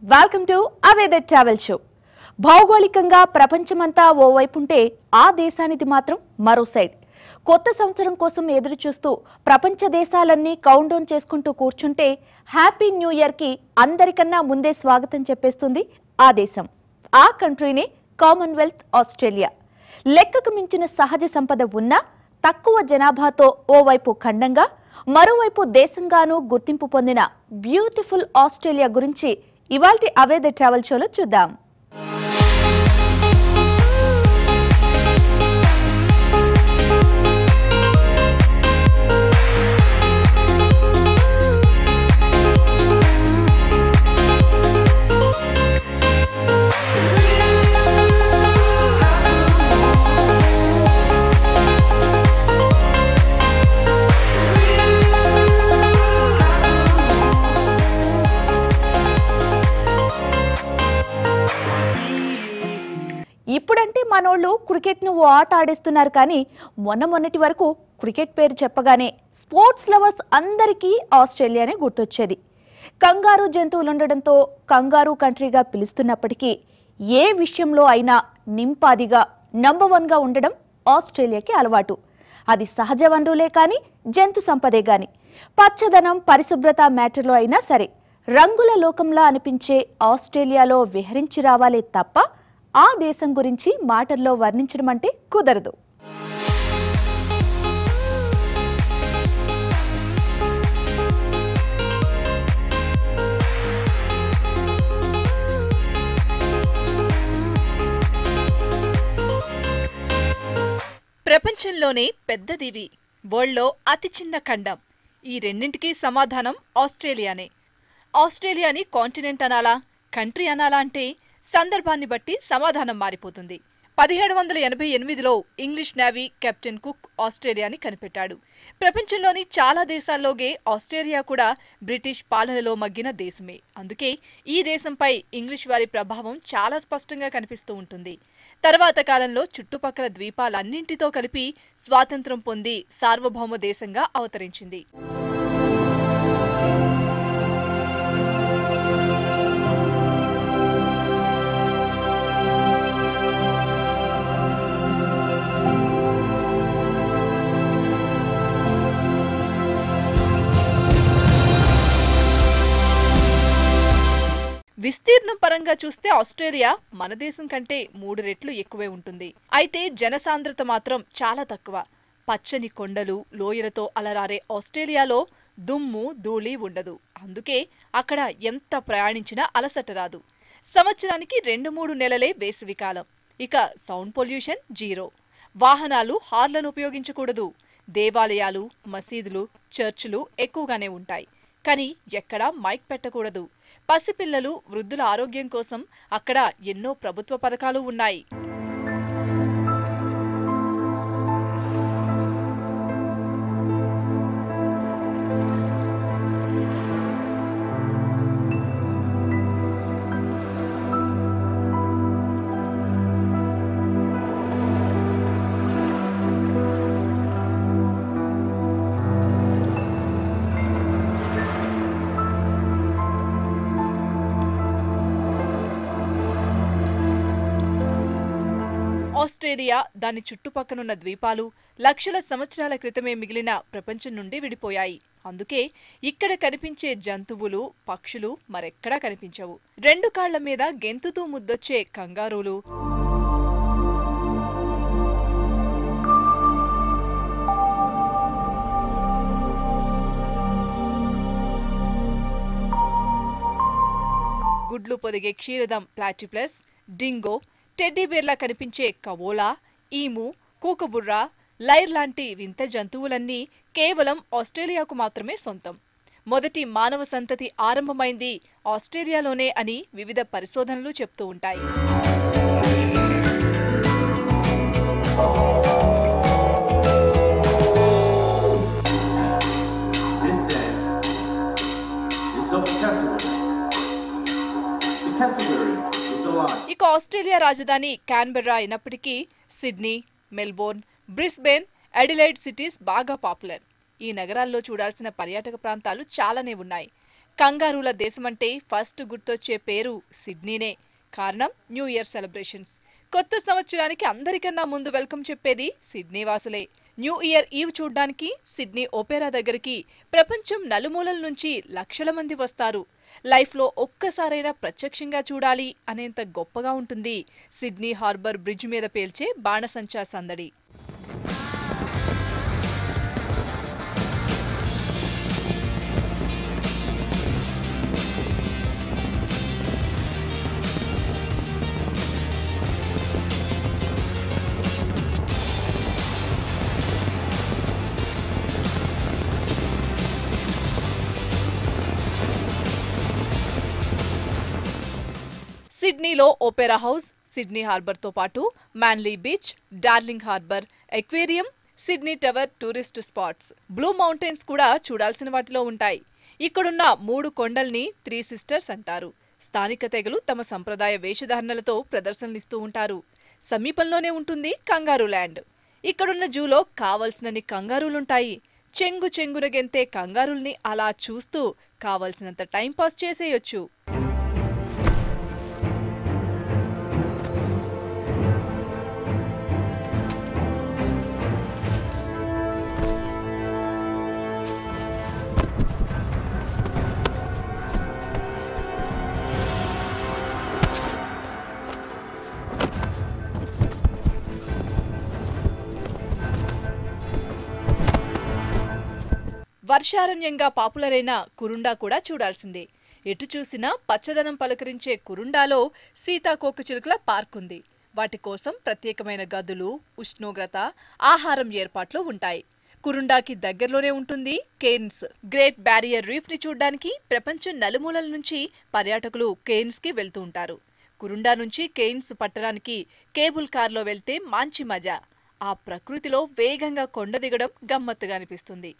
Welcome to అవేద travel show భౌగోళికంగా ప్రపంచమంతా ఓవైపుంటే ఆ దేశానిది మాత్రం మరో సైడ్ కొత్త సంవత్సరం కోసం ఎదురు చూస్తూ ప్రపంచ దేశాలన్నీ కౌంట్ డౌన్ చేసుకుంటూ కూర్చుంటే హ్యాపీ న్యూ ఇయర్కి అందరికన్నా ముందే స్వాగతం చెప్పేస్తుంది ఆ దేశం ఆ కంట్రీనే కామన్వెల్త్ ఆస్ట్రేలియా లెక్కకు మించిన సహజ సంపద ఉన్నా తక్కువ జనాభాతో ఓవైపు ఖండంగా మరోవైపు దేశంగానూ గుర్తింపు పొందిన బ్యూటిఫుల్ ఆస్ట్రేలియా గురించి ఇవాల్టి అవేద ట్రావెల్ షోలో చూద్దాం ఇప్పుడంటే మనోళ్ళు క్రికెట్ను ఓ ఆట ఆడేస్తున్నారు కానీ మొన్న మొన్నటి వరకు క్రికెట్ పేరు చెప్పగానే స్పోర్ట్స్ లవర్స్ అందరికీ ఆస్ట్రేలియానే గుర్తొచ్చేది కంగారు జంతువులు ఉండడంతో కంగారు కంట్రీగా పిలుస్తున్నప్పటికీ ఏ విషయంలో అయినా నింపాదిగా నంబర్ వన్గా ఉండడం ఆస్ట్రేలియాకి అలవాటు అది సహజ వనరులే కానీ జంతు సంపదే గాని పచ్చదనం పరిశుభ్రత మ్యాటర్లో అయినా సరే రంగుల లోకంలా అనిపించే ఆస్ట్రేలియాలో విహరించి రావాలే తప్ప ఆ దేశం గురించి మాటల్లో వర్ణించడం అంటే కుదరదు ప్రపంచంలోనే పెద్దదివి వరల్డ్లో అతి చిన్న ఖండం ఈ రెండింటికి సమాధానం ఆస్ట్రేలియానే ఆస్ట్రేలియాని కాంటినెంట్ అనాలా కంట్రీ అనాలా అంటే సందర్భాన్ని బట్టి సమాధానం మారిపోతుంది పదిహేడు వందల ఎనభై ఎనిమిదిలో ఇంగ్లీష్ నేవీ కెప్టెన్ కుక్ ఆస్ట్రేలియాని కనిపెట్టాడు ప్రపంచంలోని చాలా దేశాల్లోగే ఆస్ట్రేలియా కూడా బ్రిటిష్ పాలనలో మగ్గిన దేశమే అందుకే ఈ దేశంపై ఇంగ్లీష్ వారి ప్రభావం చాలా స్పష్టంగా కనిపిస్తూ ఉంటుంది తర్వాత కాలంలో చుట్టుపక్కల ద్వీపాలన్నింటితో కలిపి స్వాతంత్రం పొంది సార్వభౌమ దేశంగా అవతరించింది విస్తీర్ణం పరంగా చూస్తే ఆస్ట్రేలియా మన దేశం కంటే మూడు రెట్లు ఎక్కువే ఉంటుంది అయితే జనసాంద్రత మాత్రం చాలా తక్కువ పచ్చని కొండలు లోయలతో అలరారే ఆస్ట్రేలియాలో దుమ్ము ధూళి ఉండదు అందుకే అక్కడ ఎంత ప్రయాణించినా అలసట రాదు సంవత్సరానికి రెండు మూడు నెలలే వేసవికాలం ఇక సౌండ్ పొల్యూషన్ జీరో వాహనాలు హార్లను ఉపయోగించకూడదు దేవాలయాలు మసీదులు చర్చిలు ఎక్కువగానే ఉంటాయి కానీ ఎక్కడా మైక్ పెట్టకూడదు పసిపిల్లలు వృద్ధుల ఆరోగ్యం కోసం అక్కడ ఎన్నో ప్రభుత్వ పథకాలు ఉన్నాయి ఆస్ట్రేలియా దాని చుట్టుపక్కనున్న ద్వీపాలు లక్షల సంవత్సరాల క్రితమే మిగిలిన ప్రపంచం నుండి విడిపోయాయి అందుకే ఇక్కడ కనిపించే జంతువులు పక్షులు మరెక్కడా కనిపించవు రెండు కాళ్ల మీద గెంతుతూ ముద్దొచ్చే కంగారూలు గుడ్లు పొదిగే క్షీరదం ప్లాటిప్లస్ డింగో టెడ్డీబేర్లా కనిపించే కవోలా ఈము కూకబుర్ర లైర్ లాంటి వింత జంతువులన్నీ కేవలం ఆస్ట్రేలియాకు మాత్రమే సొంతం మొదటి మానవ సంతతి ఆరంభమైంది ఆస్ట్రేలియాలోనే అని వివిధ పరిశోధనలు చెప్తూ ఉంటాయి This dance is of Canterbury. The Canterbury is alive. ఇక ఆస్ట్రేలియా రాజధాని క్యాన్బెర్రా అయినప్పటికీ Sydney Melbourne Brisbane Adelaide cities బాగా పాపులర్ ఈ నగరాల్లో చూడాల్సిన పర్యాటక ప్రాంతాలు చాలానే ఉన్నాయి కంగారూల దేశమంటే ఫస్ట్ గుర్తొచ్చే పేరు సిడ్నీనే కారణం న్యూ ఇయర్ సెలబ్రేషన్స్ కొత్త సంవత్సరానికి అందరికన్నా ముందు వెల్కమ్ చెప్పేది సిడ్నీ వాసులే న్యూ ఇయర్ ఈవ్ చూడ్డానికి సిడ్నీ ఓపెరా దగ్గరికి ప్రపంచం నలుమూలల నుంచి లక్షల మంది వస్తారు లైఫ్లో ఒక్కసారైనా ప్రత్యక్షంగా చూడాలి అనేంత గొప్పగా ఉంటుంది సిడ్నీ హార్బర్ బ్రిడ్జ్ మీద పేల్చే బాణసంచా సందడి సిడ్నీలో ఓపెరా హౌస్ సిడ్నీ హార్బర్తో పాటు Manly Beach Darling Harbour aquarium Sydney Tower tourist spots Blue Mountains కూడా చూడాల్సిన వాటిలో ఉంటాయి ఇక్కడున్న మూడు కొండల్ని త్రీ సిస్టర్స్ అంటారు స్థానిక తెగలు తమ సంప్రదాయ వేషధారణలతో ప్రదర్శనలిస్తూ ఉంటారు సమీపంలోనే ఉంటుంది కంగారు ల్యాండ్ ఇక్కడున్న జూలో కావలసినన్ని కంగారూలుంటాయి చెంగు చెంగున గెంతే కంగారుల్ని అలా చూస్తూ కావలసినంత టైం పాస్ చేసేయొచ్చు వర్షారణ్యంగా పాపులర్ అయిన కురుండా కూడా చూడాల్సిందే ఎటు చూసినా పచ్చదనం పలకరించే కురుండాలో సీతాకోకచిలుకల పార్క్ ఉంది వాటి కోసం ప్రత్యేకమైన గదులు ఉష్ణోగ్రత ఆహారం ఏర్పాట్లు ఉంటాయి కురుండాకి దగ్గరలోనే ఉంటుంది కేర్న్స్ గ్రేట్ బ్యారియర్ రీఫ్ ని చూడ్డానికి ప్రపంచం నలుమూలల నుంచి పర్యాటకులు కేర్న్స్ కి వెళ్తూ ఉంటారు కురుండా నుంచి కేయిన్స్ పట్టణానికి కేబుల్ కార్లో వెళ్తే మంచి మజా ఆ ప్రకృతిలో వేగంగా కొండ దిగడం గమ్మత్తుగా అనిపిస్తుంది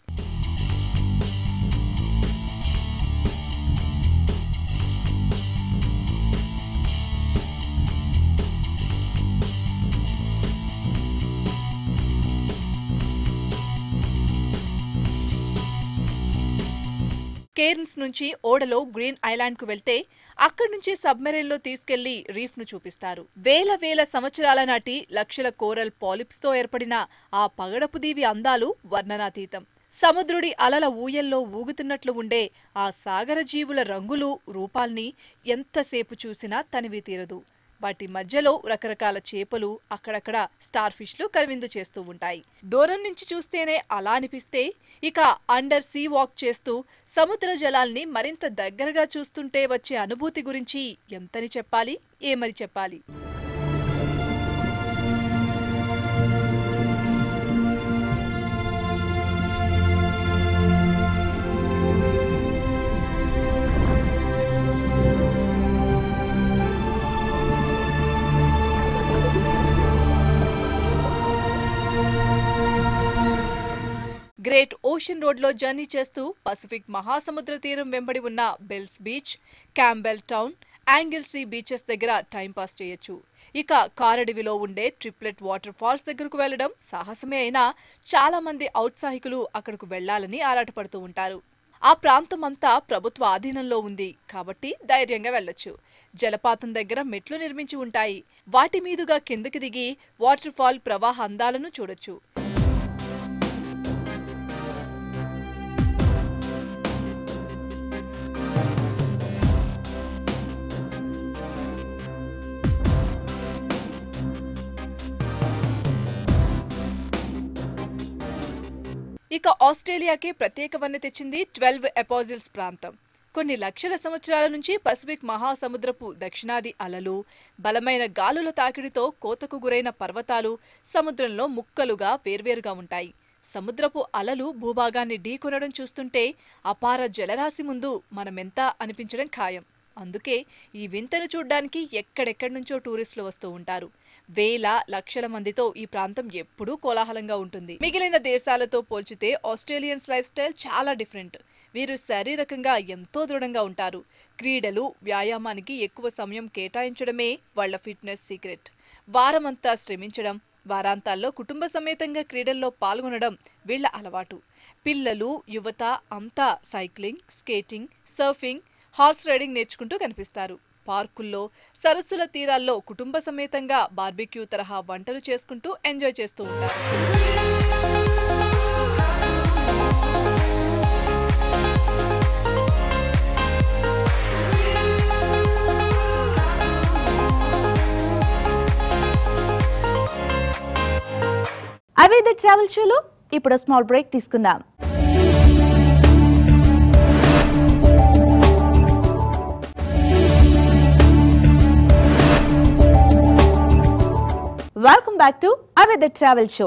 కేర్న్స్ నుంచి ఓడలో గ్రీన్ ఐలాండ్ కు వెళ్తే అక్కడి నుంచి సబ్మెరైన్ లో తీసుకెళ్లి రీఫ్ ను చూపిస్తారు వేల వేల సంవత్సరాల నాటి లక్షల కోరల్ పాలిప్స్ తో ఏర్పడిన ఆ పగడపు దీవి అందాలు వర్ణనాతీతం సముద్రుడి అలల ఊయల్లో ఊగుతున్నట్లు ఉండే ఆ సాగర జీవుల రంగులు రూపాల్ని ఎంతసేపు చూసినా తనివి తీరదు వాటి మధ్యలో రకరకాల చేపలు అక్కడక్కడ స్టార్ ఫిష్లు కనువిందు చేస్తూ ఉంటాయి దూరం నుంచి చూస్తేనే అలా అనిపిస్తే ఇక అండర్ సీ వాక్ చేస్తూ సముద్ర జలాల్ని మరింత దగ్గరగా చూస్తుంటే వచ్చే అనుభూతి గురించి ఎంతని చెప్పాలి ఏమని చెప్పాలి గ్రేట్ ఓషన్ రోడ్లో జర్నీ చేస్తూ పసిఫిక్ మహాసముద్ర తీరం వెంబడి ఉన్న Bells Beach Campbell Town Anglesea beaches దగ్గర టైంపాస్ చేయొచ్చు ఇక కారడివిలో ఉండే ట్రిప్లెట్ వాటర్ ఫాల్స్ దగ్గరకు వెళ్లడం సాహసమే అయినా చాలా మంది ఔత్సాహికులు అక్కడకు వెళ్లాలని ఆరాటపడుతూ ఉంటారు ఆ ప్రాంతం అంతా ప్రభుత్వ ఆధీనంలో ఉంది కాబట్టి ధైర్యంగా వెళ్ళొచ్చు జలపాతం దగ్గర మెట్లు నిర్మించి ఉంటాయి వాటి మీదుగా కిందకి దిగి వాటర్ ఫాల్ ప్రవాహ అందాలను చూడొచ్చు ఇక ఆస్ట్రేలియాకే ప్రత్యేక వన్నె తెచ్చింది ట్వెల్వ్ ఎపాజిల్స్ ప్రాంతం కొన్ని లక్షల సంవత్సరాల నుంచి పసిఫిక్ మహాసముద్రపు దక్షిణాది అలలు బలమైన గాలుల తాకిడితో కోతకు గురైన పర్వతాలు సముద్రంలో ముక్కలుగా వేర్వేరుగా ఉంటాయి సముద్రపు అలలు భూభాగాన్ని ఢీకొనడం చూస్తుంటే అపార జలరాశి ముందు మనమెంత అనిపించడం ఖాయం అందుకే ఈ వింతను చూడ్డానికి ఎక్కడెక్కడి నుంచో టూరిస్టులు వస్తూ ఉంటారు వేల లక్షల మందితో ఈ ప్రాంతం ఎప్పుడూ కోలాహలంగా ఉంటుంది మిగిలిన దేశాలతో పోల్చితే ఆస్ట్రేలియన్స్ లైఫ్ స్టైల్ చాలా డిఫరెంట్ వీరు శారీరకంగా ఎంతో దృఢంగా ఉంటారు క్రీడలు వ్యాయామానికి ఎక్కువ సమయం కేటాయించడమే వాళ్ళ ఫిట్నెస్ సీక్రెట్ వారమంతా శ్రమించడం వారాంతాల్లో కుటుంబ సమేతంగా క్రీడల్లో పాల్గొనడం వీళ్ల అలవాటు పిల్లలు యువత అంతా cycling skating surfing horse riding నేర్చుకుంటూ కనిపిస్తారు పార్కుల్లో సరస్సుల తీరాల్లో కుటుంబ సమేతంగా బార్బిక్యూ తరహా వంటలు చేసుకుంటూ ఎంజాయ్ చేస్తూ ఉంటారు అవే ద ట్రావెల్ షోలో ఇప్పుడు స్మాల్ బ్రేక్ తీసుకుందాం welcome back to away the travel show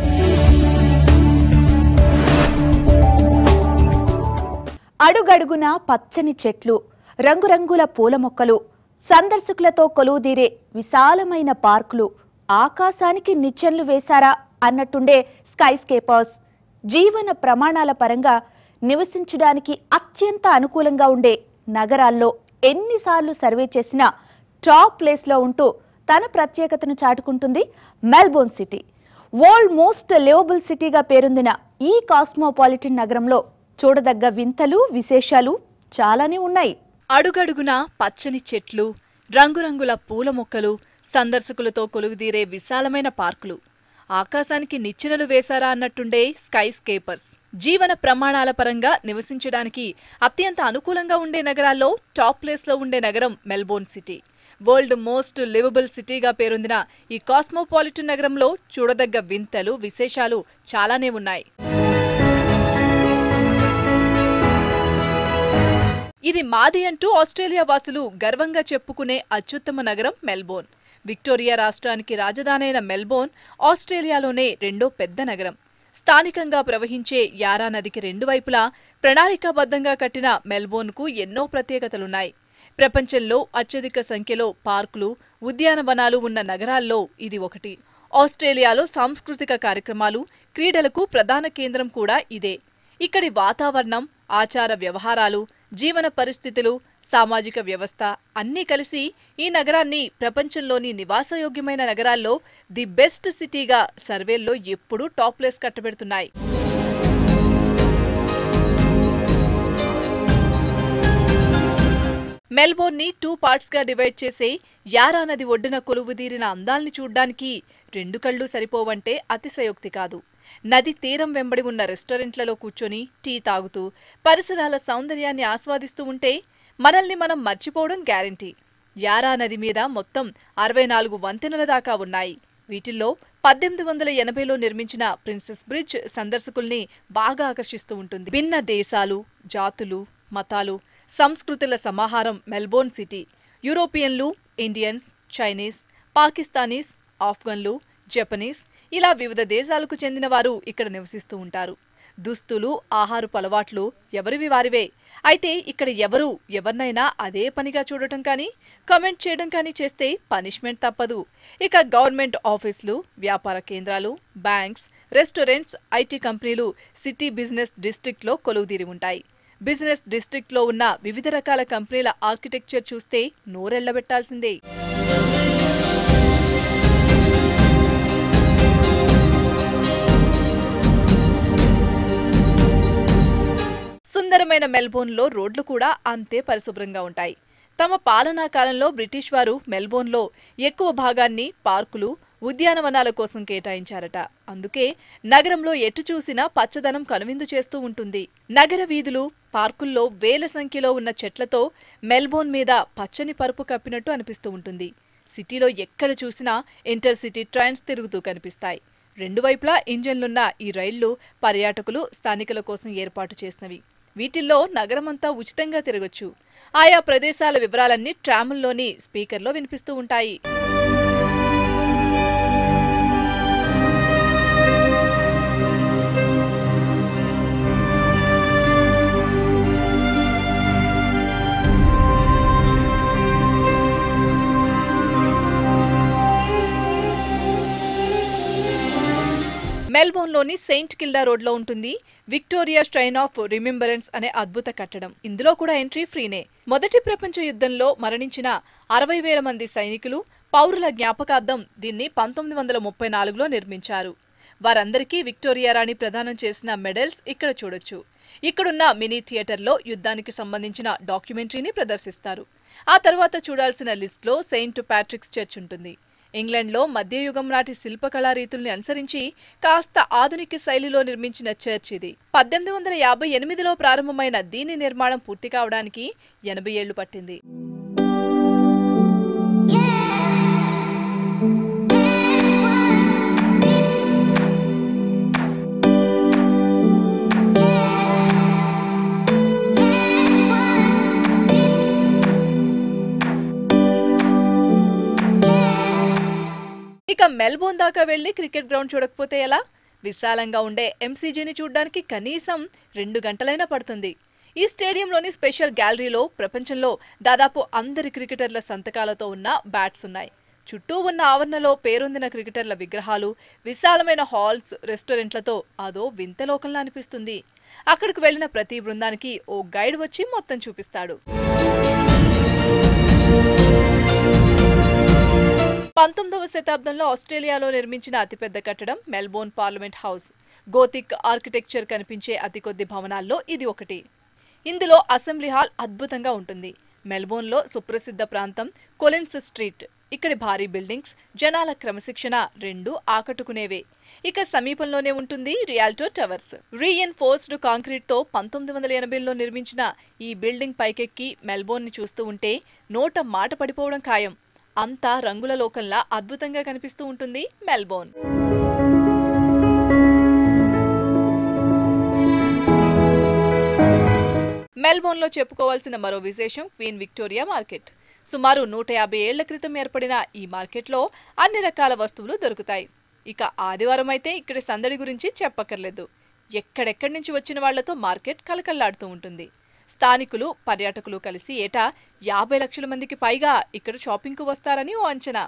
అడుగడుగున పచ్చని చెట్లు రంగురంగుల పూల మొక్కలు సందర్శకులతో కొలువుదీరే విశాలమైన పార్కులు ఆకాశానికి నిచ్చెన్లు వేశారా అన్నట్టుండే స్కై స్కేపర్స్ జీవన ప్రమాణాల పరంగా నివసించడానికి అత్యంత అనుకూలంగా ఉండే నగరాల్లో ఎన్నిసార్లు సర్వే చేసినా టాప్ ప్లేస్లో ఉంటూ తన ప్రత్యేకతను చాటుకుంటుంది Melbourne city world most liveable సిటీగా పేరొందిన ఈ కాస్మోపాలిటన్ నగరంలో చూడదగ్గ వింతలు విశేషాలు చాలానే ఉన్నాయి అడుగడుగునా పచ్చని చెట్లు రంగురంగుల పూల మొక్కలు సందర్శకులతో కొలువుదీరే విశాలమైన పార్కులు ఆకాశానికి నిచ్చెనలు వేశారా అన్నట్టుండే స్కై స్కేపర్స్ జీవన ప్రమాణాల పరంగా నివసించడానికి అత్యంత అనుకూలంగా ఉండే నగరాల్లో టాప్ ప్లేస్లో ఉండే నగరం Melbourne city world most liveable సిటీగా పేరొందిన ఈ కాస్మోపాలిటన్ నగరంలో చూడదగ్గ వింతలు విశేషాలు చాలానే ఉన్నాయి ఇది మాది అంటూ ఆస్ట్రేలియా వాసులు గర్వంగా చెప్పుకునే అత్యుత్తమ నగరం మెల్బోర్న్ విక్టోరియా రాష్ట్రానికి రాజధానైన మెల్బోర్న్ ఆస్ట్రేలియాలోనే రెండో పెద్ద నగరం స్థానికంగా ప్రవహించే యారా నదికి రెండు వైపులా ప్రణాళికాబద్ధంగా కట్టిన మెల్బోర్న్కు ఎన్నో ప్రత్యేకతలున్నాయి ప్రపంచంలో అత్యధిక సంఖ్యలో పార్కులు ఉద్యానవనాలు ఉన్న నగరాల్లో ఇది ఒకటి ఆస్ట్రేలియాలో సాంస్కృతిక కార్యక్రమాలు క్రీడలకు ప్రధాన కేంద్రం కూడా ఇదే ఇక్కడి వాతావరణం ఆచార వ్యవహారాలు జీవన పరిస్థితులు సామాజిక వ్యవస్థ అన్నీ కలిసి ఈ నగరాన్ని ప్రపంచంలోని నివాసయోగ్యమైన నగరాల్లో ది బెస్ట్ సిటీగా సర్వేల్లో ఎప్పుడూ టాప్ ప్లేస్ కట్టబెడుతున్నాయి మెల్బోర్న్ని టూ పార్ట్స్ గా డివైడ్ చేసే యారా నది ఒడ్డున కొలువుదీరిన అందాల్ని చూడ్డానికి రెండు కళ్ళు సరిపోవంటే అతిశయోక్తి కాదు నది తీరం వెంబడి ఉన్న రెస్టారెంట్లలో కూర్చొని టీ తాగుతూ పరిసరాల సౌందర్యాన్ని ఆస్వాదిస్తూ ఉంటే మనల్ని మనం మర్చిపోవడం గ్యారంటీ యారా నది మీద మొత్తం అరవై నాలుగు వంతెనల దాకా ఉన్నాయి వీటిల్లో పద్దెనిమిది వందల ఎనభైలో నిర్మించిన ప్రిన్సెస్ బ్రిడ్జ్ సందర్శకుల్ని బాగా ఆకర్షిస్తూ ఉంటుంది భిన్న దేశాలు జాతులు మతాలు సంస్కృతుల సమాహారం మెల్బోర్న్ సిటీ యూరోపియన్లు ఇండియన్స్ చైనీస్ పాకిస్తానీస్ ఆఫ్ఘన్లు జపనీస్ ఇలా వివిధ దేశాలకు చెందిన వారు ఇక్కడ నివసిస్తూ ఉంటారు దుస్తులు ఆహారపు అలవాట్లు ఎవరివి వారివే అయితే ఇక్కడ ఎవరు ఎవరినైనా అదే పనిగా చూడటం కానీ కమెంట్ చేయడం కానీ చేస్తే పనిష్మెంట్ తప్పదు ఇక గవర్నమెంట్ ఆఫీసులు వ్యాపార కేంద్రాలు బ్యాంక్స్ రెస్టారెంట్స్ ఐటీ కంపెనీలు సిటీ బిజినెస్ డిస్ట్రిక్ట్లో కొలువుదీరి ఉంటాయి బిజినెస్ డిస్ట్రిక్ట్లో ఉన్న వివిధ రకాల కంపెనీల ఆర్కిటెక్చర్ చూస్తే నోరెళ్లబెట్టాల్సిందే సుందరమైన మెల్బోర్న్లో రోడ్లు కూడా అంతే పరిశుభ్రంగా ఉంటాయి తమ పాలనా కాలంలో బ్రిటిష్ వారు మెల్బోర్న్లో ఎక్కువ భాగాన్ని పార్కులు ఉద్యానవనాల కోసం కేటాయించారట అందుకే నగరంలో ఎటు చూసినా పచ్చదనం కనువిందు చేస్తూ ఉంటుంది నగర వీధులు పార్కుల్లో వేల సంఖ్యలో ఉన్న చెట్లతో మెల్బోర్న్ మీద పచ్చని పరుపు కప్పినట్టు అనిపిస్తూ ఉంటుంది సిటీలో ఎక్కడ చూసినా ఇంటర్ సిటీ ట్రైన్స్ తిరుగుతూ కనిపిస్తాయి రెండు వైపులా ఇంజన్లున్న ఈ రైళ్లు పర్యాటకులు స్థానికుల కోసం ఏర్పాటు చేసినవి వీటిల్లో నగరమంతా ఉచితంగా తిరగొచ్చు ఆయా ప్రదేశాల వివరాలన్నీ ట్రాముల్లోని స్పీకర్లో వినిపిస్తూ ఉంటాయి మెల్బోర్న్లోని సెయింట్ కిల్డా రోడ్లో ఉంటుంది విక్టోరియా స్ట్రైన్ ఆఫ్ రిమెంబరెన్స్ అనే అద్భుత కట్టడం ఇందులో కూడా ఎంట్రీ ఫ్రీనే మొదటి ప్రపంచ యుద్ధంలో మరణించిన అరవై వేల మంది సైనికులు పౌరుల జ్ఞాపకార్థం దీన్ని పంతొమ్మిది వందల ముప్పై నాలుగులో నిర్మించారు వారందరికీ విక్టోరియా రాణి ప్రదానం చేసిన మెడల్స్ ఇక్కడ చూడొచ్చు ఇక్కడున్న మినీ థియేటర్లో యుద్ధానికి సంబంధించిన డాక్యుమెంటరీని ప్రదర్శిస్తారు ఆ తర్వాత చూడాల్సిన లిస్ట్లో సెయింట్ ప్యాట్రిక్స్ చర్చ్ ఉంటుంది ఇంగ్లాండ్లో మధ్యయుగం నాటి శిల్పకళా రీతుల్ని అనుసరించి కాస్త ఆధునిక శైలిలో నిర్మించిన చర్చ్ ఇది పద్దెనిమిది వందల యాభై ఎనిమిదిలో ప్రారంభమైన దీని నిర్మాణం పూర్తి కావడానికి ఎనభై ఏళ్లు పట్టింది ఇక మెల్బోర్న్ దాకా వెళ్లి క్రికెట్ గ్రౌండ్ చూడకపోతే ఎలా విశాలంగా ఉండే ఎంసీజీని చూడడానికి కనీసం రెండు గంటలైనా పడుతుంది ఈ స్టేడియంలోని స్పెషల్ గ్యాలరీలో ప్రపంచంలో దాదాపు అందరి క్రికెటర్ల సంతకాలతో ఉన్న బ్యాట్స్ ఉన్నాయి చుట్టూ ఉన్న ఆవరణలో పేరొందిన క్రికెటర్ల విగ్రహాలు విశాలమైన హాల్స్ రెస్టారెంట్లతో అదో వింతలోకంలా అనిపిస్తుంది అక్కడికి వెళ్లిన ప్రతి బృందానికి ఓ గైడ్ వచ్చి మొత్తం చూపిస్తాడు పంతొమ్మిదవ శతాబ్దంలో ఆస్ట్రేలియాలో నిర్మించిన అతిపెద్ద కట్టడం Melbourne Parliament House Gothic architecture కనిపించే అతి కొద్ది భవనాల్లో ఇది ఒకటి ఇందులో అసెంబ్లీ హాల్ అద్భుతంగా ఉంటుంది మెల్బోర్న్లో సుప్రసిద్ధ ప్రాంతం కొలిన్స్ స్ట్రీట్ ఇక్కడి భారీ బిల్డింగ్స్ జనాల క్రమశిక్షణ రెండు ఆకట్టుకునేవే ఇక సమీపంలోనే ఉంటుంది రియాల్టో టవర్స్ రీఎన్ఫోర్స్డ్ కాంక్రీట్ తో పంతొమ్మిది వందల ఎనభైలో నిర్మించిన ఈ బిల్డింగ్ పైకెక్కి మెల్బోర్న్ ని చూస్తూ ఉంటే నోట మాట పడిపోవడం ఖాయం అంతా రంగుల లోకంలా అద్భుతంగా కనిపిస్తూ ఉంటుంది మెల్బోర్న్ మెల్బోర్న్లో చెప్పుకోవాల్సిన మరో విశేషం క్వీన్ విక్టోరియా మార్కెట్ సుమారు నూట యాభై ఏళ్ల క్రితం ఏర్పడిన ఈ మార్కెట్లో అన్ని రకాల వస్తువులు దొరుకుతాయి ఇక ఆదివారం అయితే ఇక్కడి సందడి గురించి చెప్పక్కర్లేదు ఎక్కడెక్కడి నుంచి వచ్చిన వాళ్లతో మార్కెట్ కలకల్లాడుతూ ఉంటుంది స్థానికులు పర్యాటకులు కలిసి ఏటా యాభై లక్షల మందికి పైగా ఇక్కడ షాపింగ్కు వస్తారని ఓ అంచనా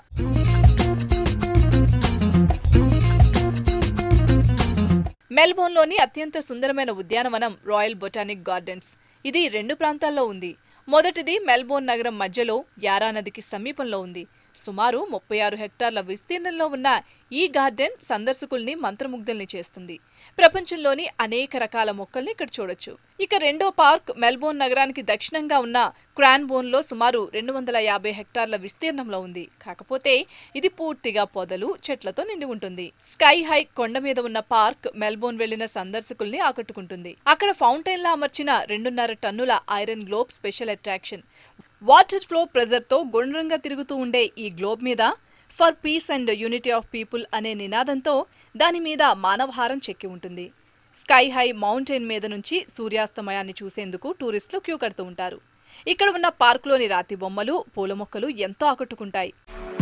మెల్బోర్న్లోని అత్యంత సుందరమైన ఉద్యానవనం రాయల్ బొటానిక్ గార్డెన్స్ ఇది రెండు ప్రాంతాల్లో ఉంది మొదటిది మెల్బోర్న్ నగరం మధ్యలో యారా నదికి సమీపంలో ఉంది సుమారు ముప్పై ఆరు హెక్టార్ల విస్తీర్ణంలో ఉన్న ఈ గార్డెన్ సందర్శకుల్ని మంత్రముగ్ధుల్ని చేస్తుంది ప్రపంచంలోని అనేక రకాల మొక్కల్ని ఇక్కడ చూడొచ్చు ఇక రెండో పార్క్ మెల్బోర్న్ నగరానికి దక్షిణంగా ఉన్న క్రాన్బోర్న్లో సుమారు రెండు వందల యాభై హెక్టార్ల విస్తీర్ణంలో ఉంది కాకపోతే ఇది పూర్తిగా పొదలు చెట్లతో నిండి ఉంటుంది స్కై హై కొండ మీద ఉన్న పార్క్ మెల్బోర్న్ వెళ్లిన సందర్శకుల్ని ఆకట్టుకుంటుంది అక్కడ ఫౌంటైన్ లా అమర్చిన రెండున్నర టన్నుల iron globe special attraction water flow pressure తో గుండ్రంగా తిరుగుతూ ఉండే ఈ గ్లోబ్ మీద for peace and unity of people అనే నినాదంతో దాని మీద మానవహారం చెక్కి ఉంటుంది స్కై హై మౌంటైన్ మీద నుంచి సూర్యాస్తమయాన్ని చూసేందుకు టూరిస్టులు క్యూ కడుతూ ఉంటారు ఇక్కడ ఉన్న పార్కులోని రాతి బొమ్మలు పూల మొక్కలు ఎంతో ఆకట్టుకుంటాయి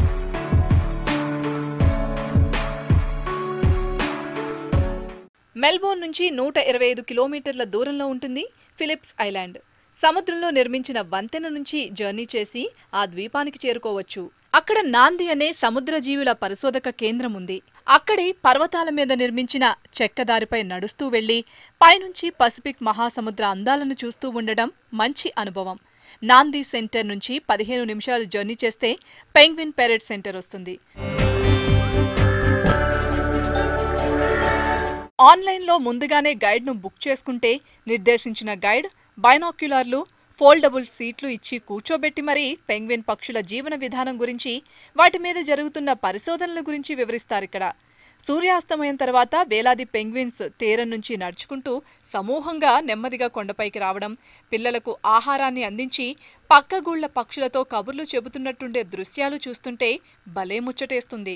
మెల్బోర్న్ నుంచి నూట ఇరవై ఐదు కిలోమీటర్ల దూరంలో ఉంటుంది ఫిలిప్స్ ఐలాండ్ సముద్రంలో నిర్మించిన వంతెన నుంచి జర్నీ చేసి ఆ ద్వీపానికి చేరుకోవచ్చు అక్కడ నాంది అనే సముద్ర జీవుల పరిశోధక కేంద్రం ఉంది అక్కడే పర్వతాల మీద నిర్మించిన చెక్కదారిపై నడుస్తూ వెళ్లి పైనుంచి పసిఫిక్ మహాసముద్ర అందాలను చూస్తూ ఉండడం మంచి అనుభవం నాంది సెంటర్ నుంచి పదిహేను నిమిషాలు జర్నీ చేస్తే పెంగ్విన్ పెరెడ్ సెంటర్ వస్తుంది ఆన్లైన్లో ముందుగానే గైడ్ను బుక్ చేసుకుంటే నిర్దేశించిన గైడ్ బైనాక్యులర్లు ఫోల్డబుల్ సీట్లు ఇచ్చి కూర్చోబెట్టి మరీ పెంగ్విన్ పక్షుల జీవన విధానం గురించి వాటి మీద జరుగుతున్న పరిశోధనల గురించి వివరిస్తారిక్కడ సూర్యాస్తమయం తర్వాత వేలాది పెంగ్విన్స్ తీరం నుంచి నడుచుకుంటూ సమూహంగా నెమ్మదిగా కొండపైకి రావడం పిల్లలకు ఆహారాన్ని అందించి పక్కగూళ్ల పక్షులతో కబుర్లు చెబుతున్నట్టుండే దృశ్యాలు చూస్తుంటే భలే ముచ్చటేస్తుంది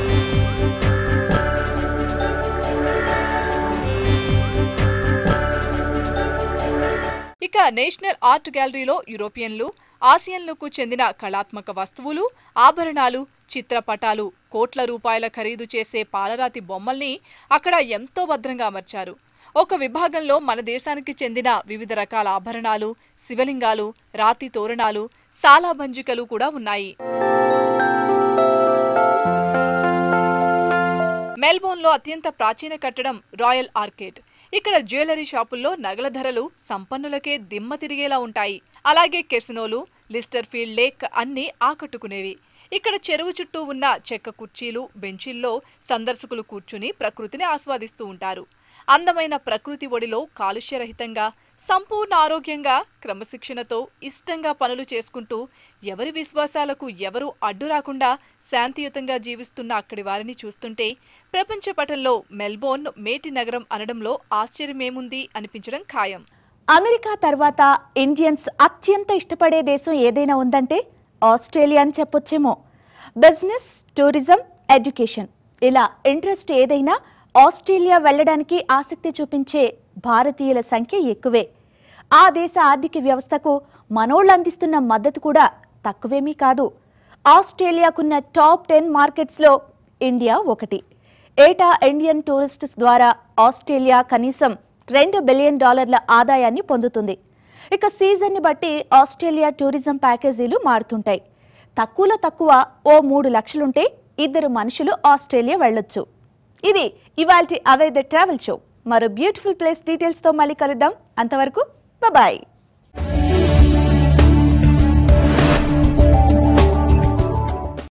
ఇక నేషనల్ ఆర్ట్ గ్యాలరీలో యూరోపియన్లు ఆసియన్లకు చెందిన కళాత్మక వస్తువులు ఆభరణాలు చిత్రపటాలు కోట్ల రూపాయల ఖరీదు చేసే పాలరాతి బొమ్మల్ని అక్కడ ఎంతో భద్రంగా అమర్చారు ఒక విభాగంలో మన దేశానికి చెందిన వివిధ రకాల ఆభరణాలు శివలింగాలు రాతి తోరణాలు సాలాబంజికలు కూడా ఉన్నాయి మెల్బోర్న్లో అత్యంత ప్రాచీన కట్టడం రాయల్ ఆర్కేడ్ ఇక్కడ జ్యువెలరీ షాపుల్లో నగల ధరలు సంపన్నులకే దిమ్మ తిరిగేలా ఉంటాయి అలాగే కెసినోలు లిస్టర్ ఫీల్డ్ లేక్ అన్నీ ఆకట్టుకునేవి ఇక్కడ చెరువు చుట్టూ ఉన్న చెక్క కుర్చీలు బెంచీల్లో సందర్శకులు కూర్చుని ప్రకృతిని ఆస్వాదిస్తూ ఉంటారు అందమైన ప్రకృతి ఒడిలో కాలుష్యరహితంగా సంపూర్ణ ఆరోగ్యంగా క్రమశిక్షణతో ఇష్టంగా పనులు చేసుకుంటూ ఎవరి విశ్వాసాలకు ఎవరూ అడ్డు రాకుండా శాంతియుతంగా జీవిస్తున్న అక్కడి వారిని చూస్తుంటే ప్రపంచ పటంలో మెల్బోర్న్ మేటి నగరం అనడంలో ఆశ్చర్యమేముంది అనిపించడం ఖాయం అమెరికా తర్వాత ఇండియన్స్ అత్యంత ఇష్టపడే దేశం ఏదైనా ఉందంటే ఆస్ట్రేలియా అని చెప్పొచ్చేమో బిజినెస్ టూరిజం ఎడ్యుకేషన్ ఇలా ఇంట్రెస్ట్ ఏదైనా ఆస్ట్రేలియా వెళ్ళడానికి ఆసక్తి చూపించే భారతీయుల సంఖ్య ఎక్కువే ఆ దేశ ఆర్థిక వ్యవస్థకు మనోళ్ళు అందిస్తున్న మద్దతు కూడా తక్కువేమీ కాదు ఆస్ట్రేలియాకున్న టాప్ టెన్ మార్కెట్స్లో ఇండియా ఒకటి ఏటా ఇండియన్ టూరిస్ట్స్ ద్వారా ఆస్ట్రేలియా కనీసం రెండు బిలియన్ డాలర్ల ఆదాయాన్ని పొందుతుంది ఇక సీజన్ని బట్టి ఆస్ట్రేలియా టూరిజం ప్యాకేజీలు మారుతుంటాయి తక్కువలో తక్కువ ఓ మూడు లక్షలుంటే ఇద్దరు మనుషులు ఆస్ట్రేలియా వెళ్ళొచ్చు ఇది ఇవాల్టి అవే ద ట్రావెల్ షో మరో బ్యూటిఫుల్ ప్లేస్ డీటెయిల్స్తో మళ్ళీ కలుద్దాం అంతవరకు బాయ్